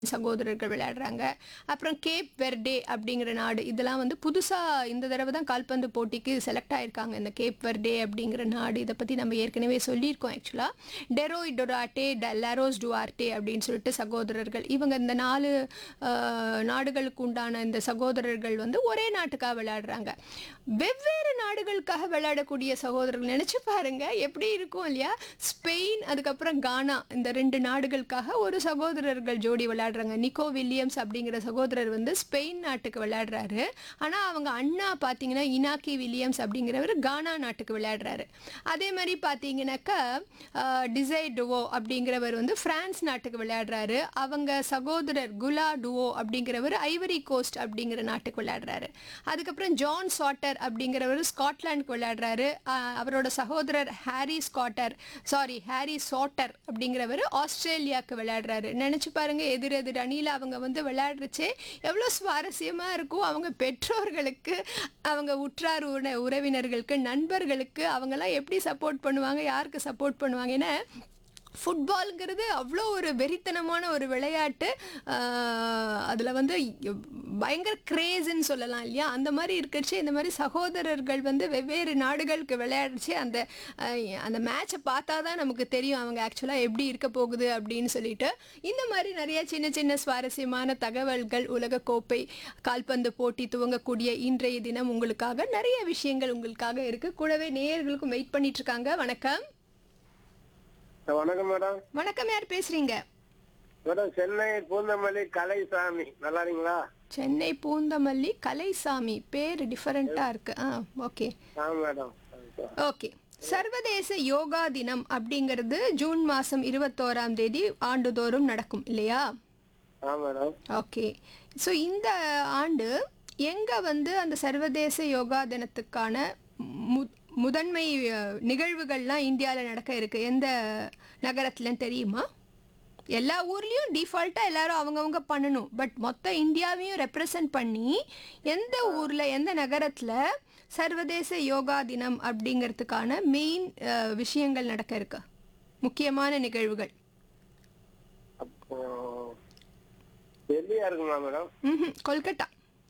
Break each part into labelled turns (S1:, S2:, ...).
S1: சகோதரர்கள் விளையாடுறாங்க அப்புறம் கேப் வெர்டே அப்படிங்கிற நாடு இதெல்லாம் வந்து புதுசாக இந்த தடவை தான் கால்பந்து போட்டிக்கு செலக்ட் ஆயிருக்காங்க இந்த கேப் வெர்டே அப்படிங்கிற நாடு இதை பற்றி நம்ம ஏற்கனவே சொல்லியிருக்கோம் ஆக்சுவலாக டெரோய் டொராட்டே ட லாரோஸ் டுவார்டே அப்படின்னு சொல்லிட்டு சகோதரர்கள் இவங்க இந்த நாலு ஆஹ், நாடுகளுக்கு உண்டான இந்த சகோதரர்கள் வந்து ஒரே நாட்டுக்காக விளையாடுறாங்க வெவ்வேறு நாடுகளுக்காக விளையாடக்கூடிய சகோதரர்கள் நினச்சி பாருங்க எப்படி இருக்கும் இல்லையா ஸ்பெயின் அதுக்கப்புறம் கானா இந்த ரெண்டு நாடுகளுக்காக ஒரு சகோதரர்கள் ஜோடி விளையாடுறாங்க நிக்கோ வில்லியம்ஸ் அப்படிங்கிற சகோதரர் வந்து ஸ்பெயின் நாட்டுக்கு விளையாடுறாரு ஆனால் அவங்க அண்ணா பார்த்தீங்கன்னா இனாக்கி வில்லியம்ஸ் அப்படிங்கிறவர் கானா நாட்டுக்கு விளையாடுறாரு அதே மாதிரி பார்த்தீங்கன்னாக்கா டிசை டுவோ அப்படிங்கிறவர் வந்து பிரான்ஸ் நாட்டுக்கு விளையாடுறாரு அவங்க சகோதரர் குலா டுவோ அப்படிங்கிறவர் ஐவரி கோஸ்ட் அப்படிங்கிற நாட்டுக்கு விளையாடுறாரு அதுக்கப்புறம் ஜான் சாட்டர் அப்படிங்கிறவர் ஸ்காட்லாண்டுக்கு விளையாடுறாரு ஆஹ் அவரோட சகோதரர் Harry Scatter sorry Harry Chatter அப்படிங்கிறவர் ஆஸ்திரேலியாவுக்கு விளையாடுறாரு நினச்சி பாருங்க எதிர் எதிர் அணியில் அவங்க வந்து விளையாடுறச்சே எவ்வளோ சுவாரஸ்யமாக இருக்கும் அவங்க பெற்றோர்களுக்கு அவங்க உற்றார் உற உறவினர்களுக்கு நண்பர்களுக்கு அவங்கெல்லாம் எப்படி சப்போர்ட் பண்ணுவாங்க யாருக்கு சப்போர்ட் பண்ணுவாங்க ஏன்னா ஃபுட்பால்ங்கிறது அவ்வளோ ஒரு வெறித்தனமான ஒரு விளையாட்டு அதில் வந்து பயங்கர கிரேஸ்ன்னு சொல்லலாம் இல்லையா அந்த மாதிரி இருக்கிறச்சு இந்த மாதிரி சகோதரர்கள் வந்து வெவ்வேறு நாடுகளுக்கு விளையாடிச்சு அந்த ஆஹ், அந்த மேட்சை பார்த்தா தான் நமக்கு தெரியும் அவங்க ஆக்சுவலாக எப்படி இருக்க போகுது அப்படின்னு சொல்லிட்டு இந்த மாதிரி நிறைய சின்ன சின்ன சுவாரஸ்யமான தகவல்கள் உலகக்கோப்பை கால்பந்து போட்டி துவங்கக்கூடிய இன்றைய தினம் உங்களுக்காக நிறைய விஷயங்கள் உங்களுக்காக இருக்குது கூடவே நேயர்களுக்கும் வெயிட் பண்ணிட்டு இருக்காங்க வணக்கம்
S2: வணக்கம் மேடம்
S1: வணக்கம் யார் பேசுறீங்க
S2: மேடம் சென்னை பூந்தமல்லி கலைசாமி நல்லா இருக்கீங்களா
S1: சென்னை பூந்தமல்லி கலைசாமி பேர் டிஃபரெண்டா இருக்கு ஆ ஓகே
S2: ஆ மேடம்
S1: ஓகே சர்வதேச யோகா தினம் அப்படிங்கிறது ஜூன் மாதம் இருபத்தோராம் தேதி ஆண்டுதோறும் நடக்கும் இல்லையா
S2: ஆ மேடம்
S1: ஓகே ஸோ இந்த ஆண்டு எங்கே வந்து அந்த சர்வதேச யோகா தினத்துக்கான மு முதன்மை அஹ், நிகழ்வுகள்லாம் இந்தியாவில் நடக்க இருக்கு எந்த நகரத்துலன்னு தெரியுமா எல்லா ஊர்லேயும் டிஃபால்ட்டாக எல்லாரும் அவங்கவங்க பண்ணணும் பட் மொத்த இந்தியாவையும் ரெப்ரசன்ட் பண்ணி எந்த ஊரில் எந்த நகரத்தில் சர்வதேச யோகா தினம் அப்படிங்கிறதுக்கான மெயின் விஷயங்கள் நடக்க இருக்கு முக்கியமான நிகழ்வுகள்
S2: அப்போ டெல்லியா இருக்குமா மேடம்
S1: ம்ஹும், கொல்கட்டா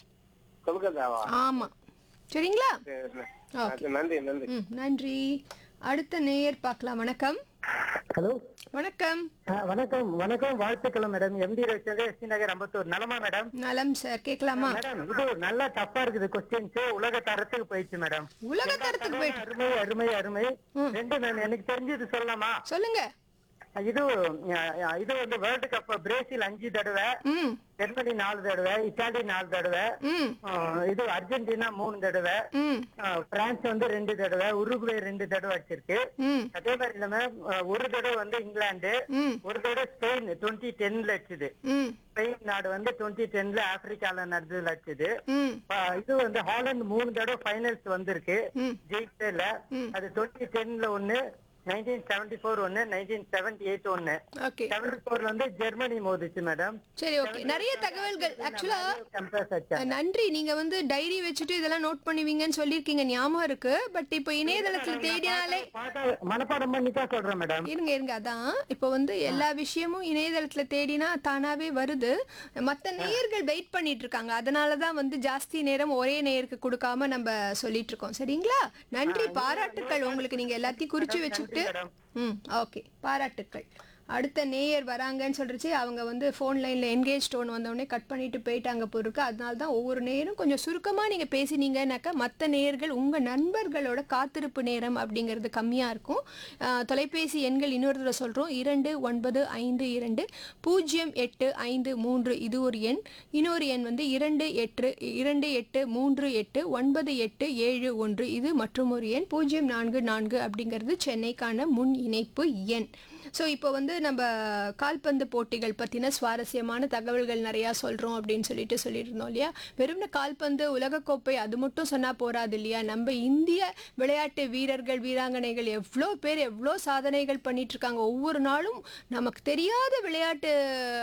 S2: கொல்கத்தாவா
S1: ஆமாம் சரிங்களா
S2: சரி,
S1: ஓகே.
S2: சரி. நன்றி நன்றி
S1: ம் நன்றி அடுத்த நேயர் பார்க்கலாம் வணக்கம்
S3: ஹலோ
S1: வணக்கம்
S3: ஆ, வணக்கம் வணக்கம் வாழ்த்துக்கள் madam MD Ravichandra SD Nagar Ambattur நலமா மேடம்
S1: நலம் சார் கேட்கலாமா
S3: மேடம் இது நல்லா டஃப்பா இருக்குது கொஸ்டின்ஸ் உலக தரத்துக்கு போயிடுச்சு மேடம்
S1: உலக தரத்துக்கு போயிட்டு
S3: அருமை அருமை அருமை ரெண்டு நான் எனக்கு தெரிஞ்சது சொல்லலாமா
S1: சொல்லுங்க
S3: இது ஆ, இது வந்து வேர்ல்டு கப் பிரேசில் அஞ்சு தடவை
S1: ம்
S3: ஜெர்மனி நாலு தடவை இத்தாலி நாலு தடவை
S1: ம்
S3: ஆ, இது அர்ஜென்டினா மூணு தடவை
S1: ம்
S3: ஆ, பிரான்ஸ் வந்து ரெண்டு தடவை உருகுவே ரெண்டு தடவை வச்சிருக்கு
S1: ம்
S3: அதே மாதிரி இல்லாம ஆ, ஒரு தடவை வந்து இங்கிலாந்து
S1: ம்
S3: ஒரு தடவை ஸ்பெயின் டுவெண்ட்டி டென்ல வச்சுது
S1: ம்
S3: ஸ்பெயின் நாடு வந்து டுவெண்ட்டி டென்ல ஆப்பிரிக்கால நடந்ததுல வச்சுது
S1: ம்
S3: ஆஹ் இது வந்து ஹாலந்து மூணு தடவை ஃபைனல்ஸ் வந்திருக்கு
S1: ம்.
S3: ஜெயிச்சதுல அது டுவெண்ட்டி டென்ல ஒண்ணு நைன்டீன் செவன்டி ஃபோர் ஒன்னு நைன்டீன் செவன்டி எயிட் ஒன்னு
S1: ஓகே
S3: செவன்டி ஃபோர்ல வந்து ஜெர்மனி மோதிச்சு மேடம்
S1: சரி ஓகே நிறைய தகவல்கள் ஆக்சுவலா
S3: கம்பேர் ஆச்சு
S1: நன்றி நீங்க வந்து டைரி வச்சுட்டு இதெல்லாம் நோட் பண்ணுவீங்கன்னு சொல்லியிருக்கீங்க ஞாபகம் இருக்கு பட் இப்போ இணையதளத்துல தேடினாலே
S3: பாட்டா- மனப்பாடம் பண்ணி தான் சொல்றேன் மேடம்
S1: இருங்க இருங்க அதான் இப்போ வந்து எல்லா விஷயமும் இணையதளத்துல தேடினா தானாவே வருது மற்ற நேயர்கள் வெயிட் பண்ணிட்டு இருக்காங்க அதனால தான் வந்து ஜாஸ்தி நேரம் ஒரே நேயருக்கு கொடுக்காம நம்ம சொல்லிட்டு இருக்கோம் சரிங்களா நன்றி பாராட்டுக்கள் உங்களுக்கு நீங்க எல்லாத்தையும் குறிச்சு வச்சுக்கிட்டு
S3: மேடம்
S1: ம் ஓகே பாராட்டுக்கள் அடுத்த நேயர் வராங்கன்னு சொல்றச்சு அவங்க வந்து ஃபோன் லைனில் என்கேஜ் டோன் வந்தோடனே கட் பண்ணிட்டு போயிட்டாங்க போருக்கு அதனால தான் ஒவ்வொரு நேரம் கொஞ்சம் சுருக்கமாக நீங்கள் பேசினீங்கன்னாக்கா மற்ற நேயர்கள் உங்கள் நண்பர்களோட காத்திருப்பு நேரம் அப்படிங்கிறது கம்மியாக இருக்கும் ஆஹ், தொலைபேசி எண்கள் இன்னொரு தடவை சொல்கிறோம் இரண்டு ஒன்பது ஐந்து இரண்டு பூஜ்ஜியம் எட்டு ஐந்து மூன்று இது ஒரு எண் இன்னொரு எண் வந்து இரண்டு எட்டு இரண்டு எட்டு மூன்று எட்டு ஒன்பது எட்டு ஏழு ஒன்று இது மற்றும் ஒரு எண் பூஜ்ஜியம் நான்கு நான்கு அப்படிங்கிறது சென்னைக்கான முன் இணைப்பு எண் ஸோ இப்போ வந்து நம்ம கால்பந்து போட்டிகள் பற்றின சுவாரஸ்யமான தகவல்கள் நிறையா சொல்கிறோம் அப்படின்னு சொல்லிட்டு சொல்லியிருந்தோம் இல்லையா வெறும்ன கால்பந்து உலகக்கோப்பை அது மட்டும் சொன்னால் போராது இல்லையா நம்ம இந்திய விளையாட்டு வீரர்கள் வீராங்கனைகள் எவ்வளோ பேர் எவ்வளோ சாதனைகள் பண்ணிட்டு இருக்காங்க ஒவ்வொரு நாளும் நமக்கு தெரியாத விளையாட்டு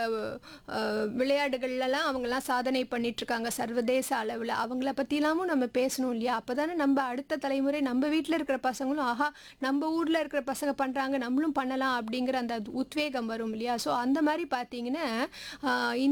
S1: அஹ், விளையாட்டுகள்லாம் அவங்கெல்லாம் சாதனை பண்ணிட்டு இருக்காங்க சர்வதேச அளவில் அவங்கள பற்றிலாமும் நம்ம பேசணும் இல்லையா அப்போ தானே நம்ம அடுத்த தலைமுறை நம்ம வீட்டில் இருக்கிற பசங்களும் ஆஹா நம்ம ஊரில் இருக்கிற பசங்க பண்ணுறாங்க நம்மளும் பண்ணலாம் அப்படிங்கிற அந்த உத்வேகம் வரும் இல்லையா ஸோ அந்த மாதிரி பார்த்தீங்கன்னா ஆஹ்